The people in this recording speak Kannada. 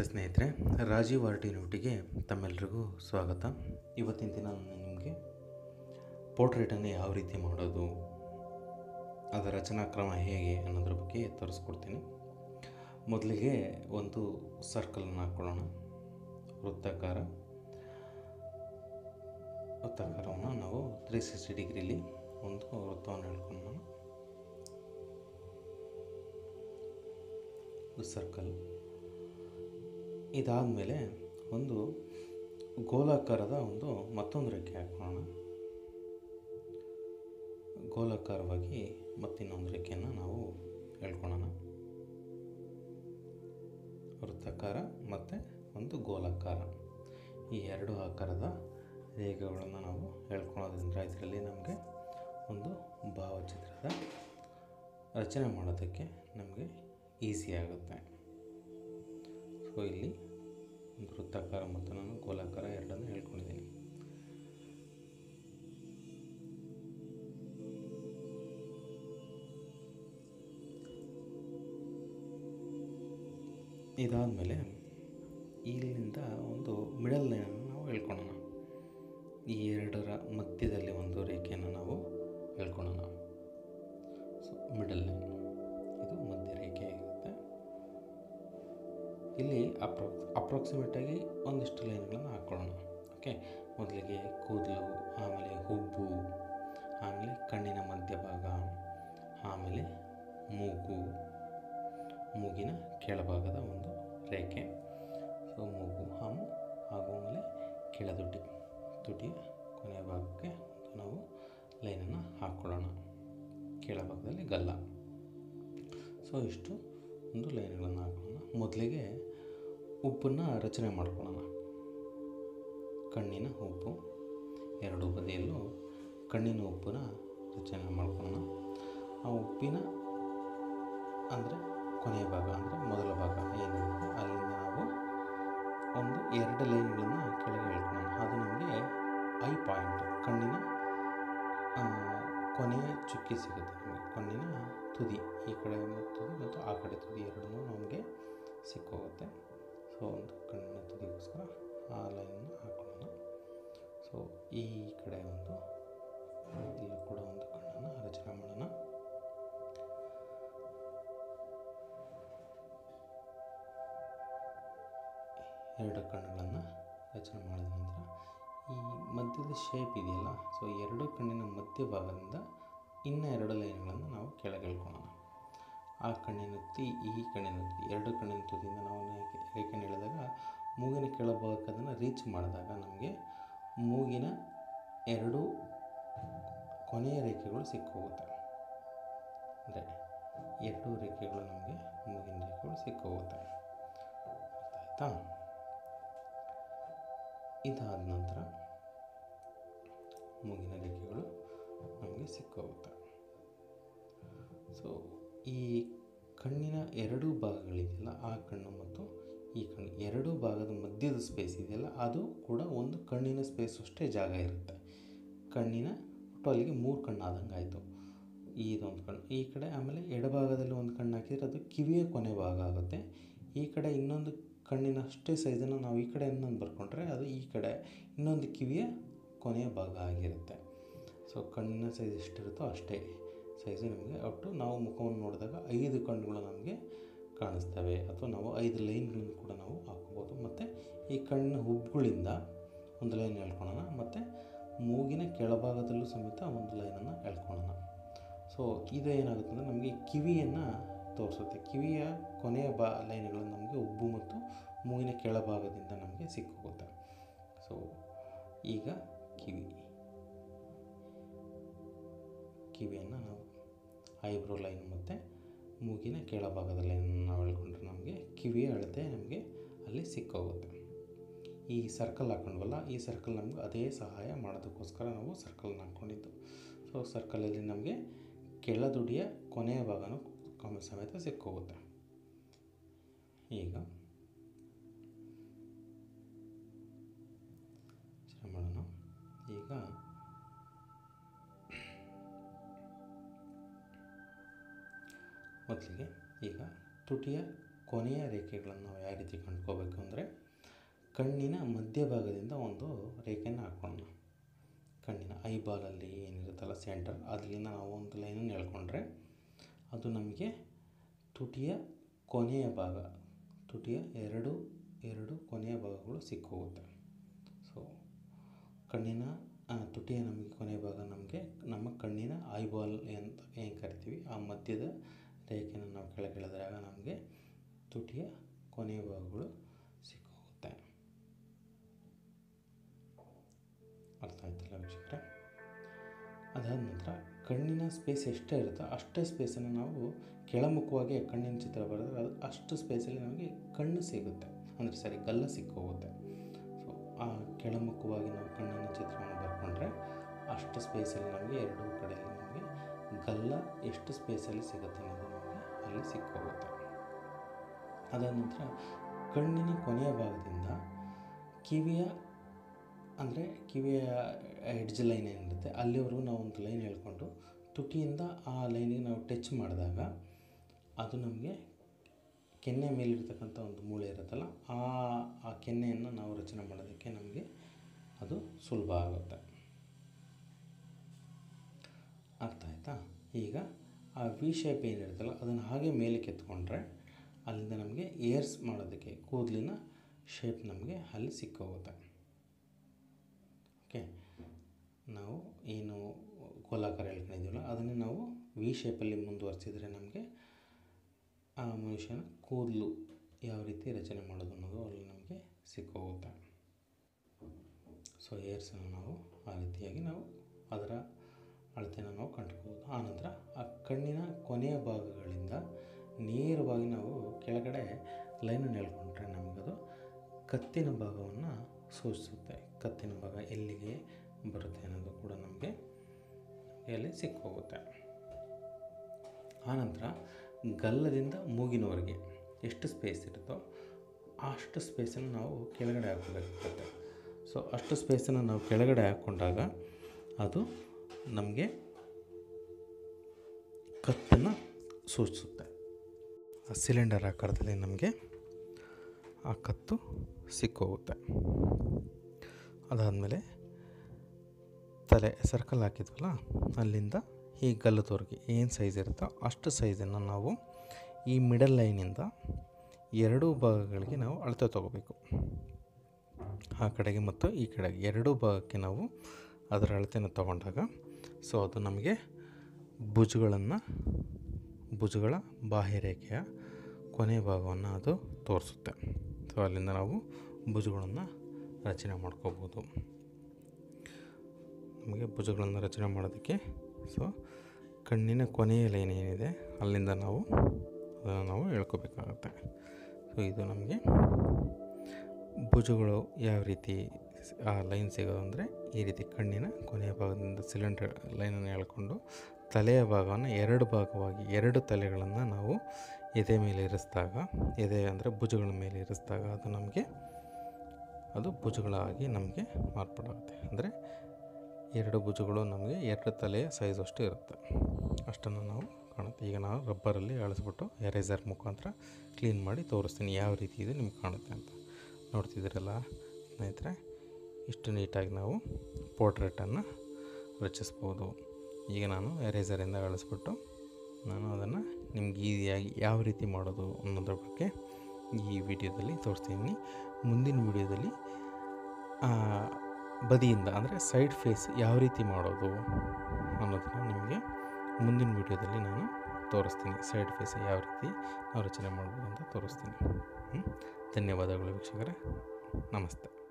ನಮಸ್ತೆ ಸ್ನೇಹಿತರೆ ರಾಜೀವ್ ಆರ್ ಟಿ ನೋಟಿಗೆ ತಮ್ಮೆಲ್ಲರಿಗೂ ಸ್ವಾಗತ ಇವತ್ತಿನ ದಿನ ನಾನು ನಿಮಗೆ ಪೋರ್ಟ್ರೇಟನ್ನು ಯಾವ ರೀತಿ ಮಾಡೋದು ಅದರ ರಚನಾ ಕ್ರಮ ಹೇಗೆ ಅನ್ನೋದ್ರ ಬಗ್ಗೆ ತೋರಿಸ್ಕೊಡ್ತೀನಿ ಮೊದಲಿಗೆ ಒಂದು ಸರ್ಕಲನ್ನು ಹಾಕ್ಕೊಳ್ಳೋಣ ವೃತ್ತಾಕಾರ ವೃತ್ತಾಕಾರವನ್ನು ನಾವು ತ್ರೀ ಸಿಕ್ಸ್ಟಿ ಡಿಗ್ರಿಲಿ ಒಂದು ವೃತ್ತವನ್ನು ಹೇಳ್ಕೊಳ್ಳೋಣ ಒಂದು ಸರ್ಕಲ್ ಇದಾದಮೇಲೆ ಒಂದು ಗೋಲಾಕಾರದ ಒಂದು ಮತ್ತೊಂದು ರೇಖೆ ಹಾಕೋಣ ಗೋಲಾಕಾರವಾಗಿ ಮತ್ತಿನ್ನೊಂದು ರೇಖೆಯನ್ನು ನಾವು ಹೇಳ್ಕೊಳ್ಳೋಣ ವೃತ್ತಾಕಾರ ಮತ್ತು ಒಂದು ಗೋಲಾಕಾರ ಈ ಎರಡು ಆಕಾರದ ರೇಖೆಗಳನ್ನು ನಾವು ಹೇಳ್ಕೊಳ್ಳೋದ್ರಿಂದ ಇದರಲ್ಲಿ ನಮಗೆ ಒಂದು ಭಾವಚಿತ್ರದ ರಚನೆ ಮಾಡೋದಕ್ಕೆ ನಮಗೆ ಈಸಿ ಆಗುತ್ತೆ ಸೊ ಇಲ್ಲಿ ಒಂದು ವೃತ್ತಾಕಾರ ಮತ್ತು ನಾನು ಗೋಲಾಕಾರ ಎರಡನ್ನು ಹೇಳ್ಕೊಂಡಿದ್ದೀನಿ ಇದಾದಮೇಲೆ ಇಲ್ಲಿಂದ ಒಂದು ಮಿಡಲ್ ಲೈನನ್ನು ನಾವು ಹೇಳ್ಕೊಳ್ಳೋಣ ಈ ಎರಡರ ಮಧ್ಯದಲ್ಲಿ ಒಂದು ರೇಖೆಯನ್ನು ನಾವು ಹೇಳ್ಕೊಳ್ಳೋಣ ಸೊ ಮಿಡಲ್ ಲೈನ್ ಇದು ಮಧ್ಯ ರೇಖೆ ಆಗಿರುತ್ತೆ ಇಲ್ಲಿ ಅಪ್ರೋ ಅಪ್ರಾಕ್ಸಿಮೇಟಾಗಿ ಒಂದಿಷ್ಟು ಲೈನ್ಗಳನ್ನು ಹಾಕ್ಕೊಳ್ಳೋಣ ಓಕೆ ಮೊದಲಿಗೆ ಕೂದಲು ಆಮೇಲೆ ಹುಬ್ಬು ಆಮೇಲೆ ಕಣ್ಣಿನ ಮಧ್ಯಭಾಗ ಆಮೇಲೆ ಮೂಗು ಮೂಗಿನ ಕೆಳಭಾಗದ ಒಂದು ರೇಖೆ ಸೊ ಮೂಗು ಹಾಮು ಹಾಗೂ ಆಮೇಲೆ ಕೆಳದುಡ್ಡಿ ತುಟಿಯ ಕೊನೆಯ ಭಾಗಕ್ಕೆ ನಾವು ಲೈನನ್ನು ಹಾಕ್ಕೊಳ್ಳೋಣ ಕೆಳಭಾಗದಲ್ಲಿ ಗಲ್ಲ ಸೊ ಇಷ್ಟು ಒಂದು ಲೈನ್ಗಳನ್ನು ಹಾಕೋಣ ಮೊದಲಿಗೆ ಉಪ್ಪನ್ನು ರಚನೆ ಮಾಡ್ಕೊಳ್ಳೋಣ ಕಣ್ಣಿನ ಉಪ್ಪು ಎರಡು ಬದಿಯಲ್ಲೂ ಕಣ್ಣಿನ ಉಪ್ಪನ್ನ ರಚನೆ ಮಾಡ್ಕೊಳ್ಳೋಣ ಆ ಉಪ್ಪಿನ ಅಂದರೆ ಕೊನೆಯ ಭಾಗ ಅಂದರೆ ಮೊದಲ ಭಾಗ ಏನಿರುತ್ತೆ ಅಲ್ಲಿಂದ ನಾವು ಒಂದು ಎರಡು ಲೈನ್ಗಳನ್ನು ಕೆಳಗೆ ಹೇಳ್ಕೊಳ್ಳೋಣ ಅದು ನಮಗೆ ಐ ಪಾಯಿಂಟ್ ಕಣ್ಣಿನ ಕೊನೆಯ ಚುಕ್ಕಿ ಸಿಗುತ್ತೆ ನಮಗೆ ಕಣ್ಣಿನ ತುದಿ ಈ ಕಡೆ ತುದಿ ಮತ್ತು ಆ ಕಡೆ ತುದಿ ಎರಡನ್ನೂ ನಮಗೆ ಸಿಕ್ಕೋಗುತ್ತೆ ಸೊ ಒಂದು ಕಣ್ಣಿನ ತುದಿಗೋಸ್ಕರ ಆ ಲೈನನ್ನು ಹಾಕೊಳ್ಳೋಣ ಸೊ ಈ ಕಡೆ ಒಂದು ಇಲ್ಲೂ ಕೂಡ ಒಂದು ಕಣ್ಣನ್ನು ರಚನೆ ಮಾಡೋಣ ಎರಡು ಕಣ್ಣುಗಳನ್ನು ರಚನೆ ಮಾಡಿದ ನಂತರ ಈ ಮಧ್ಯದ ಶೇಪ್ ಇದೆಯಲ್ಲ ಸೊ ಎರಡು ಕಣ್ಣಿನ ಮಧ್ಯಭಾಗದಿಂದ ಇನ್ನು ಎರಡು ಲೈನ್ಗಳನ್ನು ನಾವು ಕೆಳಗೆ ಎಳ್ಕೊಳ್ಳೋಣ ಆ ಕಣ್ಣಿನ ತುದಿ ಈ ಕಣ್ಣಿನ ತುದಿ ಎರಡು ಕಣ್ಣಿನ ತುದಿಯಿಂದ ನಾವು ರೇಖೆನ ಎಳೆದಾಗ ಮೂಗಿನ ಕೆಳಭಾಗಕ್ಕೆ ಅದನ್ನು ರೀಚ್ ಮಾಡಿದಾಗ ನಮಗೆ ಮೂಗಿನ ಎರಡು ಕೊನೆಯ ರೇಖೆಗಳು ಸಿಕ್ಕೋಗುತ್ತೆ ಅಂದರೆ ಎರಡು ರೇಖೆಗಳು ನಮಗೆ ಮೂಗಿನ ರೇಖೆಗಳು ಸಿಕ್ಕೋಗುತ್ತೆ ಅರ್ಥ ಆಯ್ತಾ ಇದಾದ ನಂತರ ಮೂಗಿನ ರೇಖೆಗಳು ನಮಗೆ ಸಿಕ್ಕೋಗುತ್ತೆ ಸೊ ಈ ಕಣ್ಣಿನ ಎರಡೂ ಭಾಗಗಳಿದೆಯಲ್ಲ ಆ ಕಣ್ಣು ಮತ್ತು ಈ ಕಣ್ಣು ಎರಡೂ ಭಾಗದ ಮಧ್ಯದ ಸ್ಪೇಸ್ ಇದೆಯಲ್ಲ ಅದು ಕೂಡ ಒಂದು ಕಣ್ಣಿನ ಸ್ಪೇಸ್ ಅಷ್ಟೇ ಜಾಗ ಇರುತ್ತೆ ಕಣ್ಣಿನ ಒಟ್ಟು ಅಲ್ಲಿಗೆ ಮೂರು ಕಣ್ಣು ಆದಂಗೆ ಆಯಿತು ಇದೊಂದು ಕಣ್ಣು ಈ ಕಡೆ ಆಮೇಲೆ ಎಡಭಾಗದಲ್ಲಿ ಒಂದು ಕಣ್ಣು ಹಾಕಿದರೆ ಅದು ಕಿವಿಯ ಕೊನೆ ಭಾಗ ಆಗುತ್ತೆ ಈ ಕಡೆ ಇನ್ನೊಂದು ಕಣ್ಣಿನ ಅಷ್ಟೇ ಸೈಜನ್ನು ನಾವು ಈ ಕಡೆ ಇನ್ನೊಂದು ಬರ್ಕೊಂಡ್ರೆ ಅದು ಈ ಕಡೆ ಇನ್ನೊಂದು ಕಿವಿಯ ಕೊನೆಯ ಭಾಗ ಆಗಿರುತ್ತೆ ಸೊ ಕಣ್ಣಿನ ಸೈಜ್ ಎಷ್ಟಿರುತ್ತೋ ಅಷ್ಟೇ ಸೈಜು ನಮಗೆ ಒಟ್ಟು ನಾವು ಮುಖವನ್ನು ನೋಡಿದಾಗ ಐದು ಕಣ್ಣುಗಳು ನಮಗೆ ಕಾಣಿಸ್ತವೆ ಅಥವಾ ನಾವು ಐದು ಲೈನ್ಗಳನ್ನು ಕೂಡ ನಾವು ಹಾಕೋಬೋದು ಮತ್ತು ಈ ಕಣ್ಣಿನ ಹುಬ್ಬುಗಳಿಂದ ಒಂದು ಲೈನ್ ಎಳ್ಕೊಳ್ಳೋಣ ಮತ್ತು ಮೂಗಿನ ಕೆಳಭಾಗದಲ್ಲೂ ಸಮೇತ ಒಂದು ಲೈನನ್ನು ಎಳ್ಕೊಳ್ಳೋಣ ಸೊ ಇದು ಏನಾಗುತ್ತೆ ಅಂದರೆ ನಮಗೆ ಕಿವಿಯನ್ನು ತೋರಿಸುತ್ತೆ ಕಿವಿಯ ಕೊನೆಯ ಬಾ ಲೈನ್ಗಳು ನಮಗೆ ಉಬ್ಬು ಮತ್ತು ಮೂಗಿನ ಕೆಳಭಾಗದಿಂದ ನಮಗೆ ಸಿಕ್ಕೋಗುತ್ತೆ ಸೊ ಈಗ ಕಿವಿ ಕಿವಿಯನ್ನು ನಾವು ಐಬ್ರೋ ಲೈನ್ ಮತ್ತು ಮೂಗಿನ ಕೆಳಭಾಗದ ಲೈನನ್ನು ನಾವು ಹೇಳ್ಕೊಂಡ್ರೆ ನಮಗೆ ಕಿವಿಯ ಅಳತೆ ನಮಗೆ ಅಲ್ಲಿ ಸಿಕ್ಕೋಗುತ್ತೆ ಈ ಸರ್ಕಲ್ ಹಾಕೊಂಡ್ವಲ್ಲ ಈ ಸರ್ಕಲ್ ನಮಗೆ ಅದೇ ಸಹಾಯ ಮಾಡೋದಕ್ಕೋಸ್ಕರ ನಾವು ಸರ್ಕಲ್ನ ಹಾಕ್ಕೊಂಡಿದ್ದು ಸೊ ಸರ್ಕಲಲ್ಲಿ ನಮಗೆ ಕೆಳದುಡಿಯ ಕೊನೆಯ ಭಾಗನೂ ಕಮ್ಮಿ ಸಮೇತ ಸಿಕ್ಕೋಗುತ್ತೆ ಈಗ ಮಾಡೋಣ ಈಗ ಮೊದಲಿಗೆ ಈಗ ತುಟಿಯ ಕೊನೆಯ ರೇಖೆಗಳನ್ನು ನಾವು ಯಾವ ರೀತಿ ಕಂಡ್ಕೋಬೇಕು ಅಂದರೆ ಕಣ್ಣಿನ ಮಧ್ಯಭಾಗದಿಂದ ಒಂದು ರೇಖೆಯನ್ನು ಹಾಕೋಣ ಕಣ್ಣಿನ ಐಬಾಲಲ್ಲಿ ಏನಿರುತ್ತಲ್ಲ ಸೆಂಟರ್ ಅದರಿಂದ ನಾವು ಒಂದು ಲೈನನ್ನು ಎಳ್ಕೊಂಡ್ರೆ ಅದು ನಮಗೆ ತುಟಿಯ ಕೊನೆಯ ಭಾಗ ತುಟಿಯ ಎರಡು ಎರಡು ಕೊನೆಯ ಭಾಗಗಳು ಸಿಕ್ಕೋಗುತ್ತೆ ಸೊ ಕಣ್ಣಿನ ಆ, ತುಟಿಯ ನಮಗೆ ಕೊನೆಯ ಭಾಗ ನಮಗೆ ನಮ್ಮ ಕಣ್ಣಿನ ಐಬಾಲ್ ಅಂತ ಏನು ಕರಿತೀವಿ ಆ ಮಧ್ಯದ ರೇಖೆಯನ್ನು ನಾವು ಕೆಳಗಿಳಿದಾಗ ನಮಗೆ ತುಟಿಯ ಕೊನೆಯ ಭಾಗಗಳು ಸಿಕ್ಕೋಗುತ್ತೆ ಅರ್ಥ ಆಯ್ತಲ್ಲ ವೀಕ್ಷಕರೇ ಅದಾದ ನಂತರ ಕಣ್ಣಿನ ಸ್ಪೇಸ್ ಎಷ್ಟೇ ಇರುತ್ತೋ ಅಷ್ಟೇ ಸ್ಪೇಸನ್ನು ನಾವು ಕೆಳಮುಖವಾಗಿ ಕಣ್ಣಿನ ಚಿತ್ರ ಬರೆದ್ರೆ ಅದು ಅಷ್ಟು ಸ್ಪೇಸಲ್ಲಿ ನಮಗೆ ಕಣ್ಣು ಸಿಗುತ್ತೆ ಅಂದರೆ ಸರಿ ಗಲ್ಲ ಸಿಕ್ಕೋಗುತ್ತೆ ಸೊ ಆ ಕೆಳಮುಖವಾಗಿ ನಾವು ಕಣ್ಣಿನ ಚಿತ್ರವನ್ನು ಬರ್ಕೊಂಡ್ರೆ ಅಷ್ಟು ಸ್ಪೇಸಲ್ಲಿ ನಮಗೆ ಎರಡೂ ಕಡೆಯಲ್ಲಿ ನಮಗೆ ಗಲ್ಲ ಎಷ್ಟು ಸ್ಪೇಸಲ್ಲಿ ಸಿಗುತ್ತೆ ಅನ್ನೋದು ನಮಗೆ ಅಲ್ಲಿ ಸಿಕ್ಕೋಗುತ್ತೆ ಅದಾದ ನಂತರ ಕಣ್ಣಿನ ಕೊನೆಯ ಭಾಗದಿಂದ ಕಿವಿಯ ಅಂದರೆ ಕಿವಿಯ ಎಡ್ಜ್ ಲೈನ್ ಏನಿರುತ್ತೆ ಅಲ್ಲಿವರೆಗೂ ನಾವು ಒಂದು ಲೈನ್ ಹೇಳ್ಕೊಂಡು ತುಟಿಯಿಂದ ಆ ಲೈನಿಗೆ ನಾವು ಟಚ್ ಮಾಡಿದಾಗ ಅದು ನಮಗೆ ಕೆನ್ನೆ ಮೇಲಿರ್ತಕ್ಕಂಥ ಒಂದು ಮೂಳೆ ಇರುತ್ತಲ್ಲ ಆ ಆ ಕೆನ್ನೆಯನ್ನು ನಾವು ರಚನೆ ಮಾಡೋದಕ್ಕೆ ನಮಗೆ ಅದು ಸುಲಭ ಆಗುತ್ತೆ ಅರ್ಥ ಆಯ್ತಾ ಈಗ ಆ ವಿ ಶೇಪ್ ಏನಿರುತ್ತಲ್ಲ ಅದನ್ನು ಹಾಗೆ ಮೇಲೆ ಕೆತ್ಕೊಂಡ್ರೆ ಅಲ್ಲಿಂದ ನಮಗೆ ಏರ್ಸ್ ಮಾಡೋದಕ್ಕೆ ಕೂದಲಿನ ಶೇಪ್ ನಮಗೆ ಅಲ್ಲಿ ಸಿಕ್ಕೋಗುತ್ತೆ ಓಕೆ ನಾವು ಏನು ಗೋಲಾಕಾರ ಹೇಳ್ಕೊಂಡಿದ್ದೀವಲ್ಲ ಅದನ್ನೇ ನಾವು ವಿ ಶೇಪಲ್ಲಿ ಮುಂದುವರಿಸಿದರೆ ನಮಗೆ ಆ ಮನುಷ್ಯನ ಕೂದಲು ಯಾವ ರೀತಿ ರಚನೆ ಮಾಡೋದು ಅನ್ನೋದು ಅಲ್ಲಿ ನಮಗೆ ಸಿಕ್ಕೋಗುತ್ತೆ ಸೊ ಏರ್ಸನ್ನು ನಾವು ಆ ರೀತಿಯಾಗಿ ನಾವು ಅದರ ಅಳತೆನ ನಾವು ಕಂಡುಕೋಬೋದು ಆನಂತರ ಆ ಕಣ್ಣಿನ ಕೊನೆಯ ಭಾಗಗಳಿಂದ ನೇರವಾಗಿ ನಾವು ಕೆಳಗಡೆ ಲೈನನ್ನು ಎಳ್ಕೊಂಡ್ರೆ ನಮಗದು ಕತ್ತಿನ ಭಾಗವನ್ನು ಸೂಚಿಸುತ್ತೆ ಕತ್ತಿನ ಭಾಗ ಎಲ್ಲಿಗೆ ಬರುತ್ತೆ ಅನ್ನೋದು ಕೂಡ ನಮಗೆ ಅಲ್ಲಿ ಸಿಕ್ಕೋಗುತ್ತೆ ಆನಂತರ ಗಲ್ಲದಿಂದ ಮೂಗಿನವರೆಗೆ ಎಷ್ಟು ಸ್ಪೇಸ್ ಇರುತ್ತೋ ಅಷ್ಟು ಸ್ಪೇಸನ್ನು ನಾವು ಕೆಳಗಡೆ ಹಾಕಬೇಕಾಗುತ್ತೆ ಸೊ ಅಷ್ಟು ಸ್ಪೇಸನ್ನು ನಾವು ಕೆಳಗಡೆ ಹಾಕ್ಕೊಂಡಾಗ ಅದು ನಮಗೆ ಕತ್ತನ್ನು ಸೂಚಿಸುತ್ತೆ ಆ ಸಿಲಿಂಡರ್ ಆಕಾರದಲ್ಲಿ ನಮಗೆ ಆ ಕತ್ತು ಸಿಕ್ಕೋಗುತ್ತೆ ಅದಾದಮೇಲೆ ತಲೆ ಸರ್ಕಲ್ ಹಾಕಿದ್ವಲ್ಲ ಅಲ್ಲಿಂದ ಈ ಗಲ್ಲದವರೆಗೆ ಏನು ಸೈಜ್ ಇರುತ್ತೋ ಅಷ್ಟು ಸೈಜನ್ನು ನಾವು ಈ ಮಿಡಲ್ ಲೈನಿಂದ ಎರಡೂ ಭಾಗಗಳಿಗೆ ನಾವು ಅಳತೆ ತಗೋಬೇಕು ಆ ಕಡೆಗೆ ಮತ್ತು ಈ ಕಡೆಗೆ ಎರಡೂ ಭಾಗಕ್ಕೆ ನಾವು ಅದರ ಅಳತೆನ ತಗೊಂಡಾಗ ಸೊ ಅದು ನಮಗೆ ಭುಜಗಳನ್ನು ಭುಜಗಳ ಬಾಹ್ಯರೇಖೆಯ ಕೊನೆಯ ಭಾಗವನ್ನು ಅದು ತೋರಿಸುತ್ತೆ ಸೊ ಅಲ್ಲಿಂದ ನಾವು ಭುಜಗಳನ್ನು ರಚನೆ ಮಾಡ್ಕೋಬೋದು ನಮಗೆ ಭುಜಗಳನ್ನು ರಚನೆ ಮಾಡೋದಕ್ಕೆ ಸೊ ಕಣ್ಣಿನ ಕೊನೆಯ ಲೈನ್ ಏನಿದೆ ಅಲ್ಲಿಂದ ನಾವು ಅದನ್ನು ನಾವು ಹೇಳ್ಕೋಬೇಕಾಗತ್ತೆ ಸೊ ಇದು ನಮಗೆ ಭುಜಗಳು ಯಾವ ರೀತಿ ಆ ಲೈನ್ ಸಿಗೋದು ಅಂದರೆ ಈ ರೀತಿ ಕಣ್ಣಿನ ಕೊನೆಯ ಭಾಗದಿಂದ ಸಿಲಿಂಡರ್ ಲೈನನ್ನು ಎಳ್ಕೊಂಡು ತಲೆಯ ಭಾಗವನ್ನು ಎರಡು ಭಾಗವಾಗಿ ಎರಡು ತಲೆಗಳನ್ನು ನಾವು ಎದೆ ಮೇಲೆ ಇರಿಸಿದಾಗ ಎದೆ ಅಂದರೆ ಭುಜಗಳ ಮೇಲೆ ಇರಿಸಿದಾಗ ಅದು ನಮಗೆ ಅದು ಭುಜಗಳಾಗಿ ನಮಗೆ ಮಾರ್ಪಾಡಾಗುತ್ತೆ ಅಂದರೆ ಎರಡು ಭುಜಗಳು ನಮಗೆ ಎರಡು ತಲೆಯ ಸೈಜ್ ಅಷ್ಟು ಇರುತ್ತೆ ಅಷ್ಟನ್ನು ನಾವು ಕಾಣುತ್ತೆ ಈಗ ನಾವು ರಬ್ಬರಲ್ಲಿ ಅಳಿಸ್ಬಿಟ್ಟು ಎರೇಸರ್ ಮುಖಾಂತರ ಕ್ಲೀನ್ ಮಾಡಿ ತೋರಿಸ್ತೀನಿ ಯಾವ ರೀತಿ ಇದೆ ನಿಮ್ಗೆ ಕಾಣುತ್ತೆ ಅಂತ ನೋಡ್ತಿದ್ದೀರಲ್ಲ ಸ್ನೇಹಿತರೆ ಇಷ್ಟು ನೀಟಾಗಿ ನಾವು ಪೋರ್ಟ್ರೇಟನ್ನು ರಚಿಸ್ಬೋದು ಈಗ ನಾನು ಎರೇಸರಿಂದ ಅಳಿಸ್ಬಿಟ್ಟು ನಾನು ಅದನ್ನು ನಿಮ್ಗೆ ಈಸಿಯಾಗಿ ಯಾವ ರೀತಿ ಮಾಡೋದು ಅನ್ನೋದ್ರ ಬಗ್ಗೆ ಈ ವಿಡಿಯೋದಲ್ಲಿ ತೋರಿಸ್ತೀನಿ ಮುಂದಿನ ವಿಡಿಯೋದಲ್ಲಿ ಬದಿಯಿಂದ ಅಂದರೆ ಸೈಡ್ ಫೇಸ್ ಯಾವ ರೀತಿ ಮಾಡೋದು ಅನ್ನೋದನ್ನು ನಿಮಗೆ ಮುಂದಿನ ವಿಡಿಯೋದಲ್ಲಿ ನಾನು ತೋರಿಸ್ತೀನಿ ಸೈಡ್ ಫೇಸ್ ಯಾವ ರೀತಿ ನಾವು ರಚನೆ ಮಾಡ್ಬೋದು ಅಂತ ತೋರಿಸ್ತೀನಿ ಹ್ಮ್? ಧನ್ಯವಾದಗಳು ವೀಕ್ಷಕರೇ ನಮಸ್ತೆ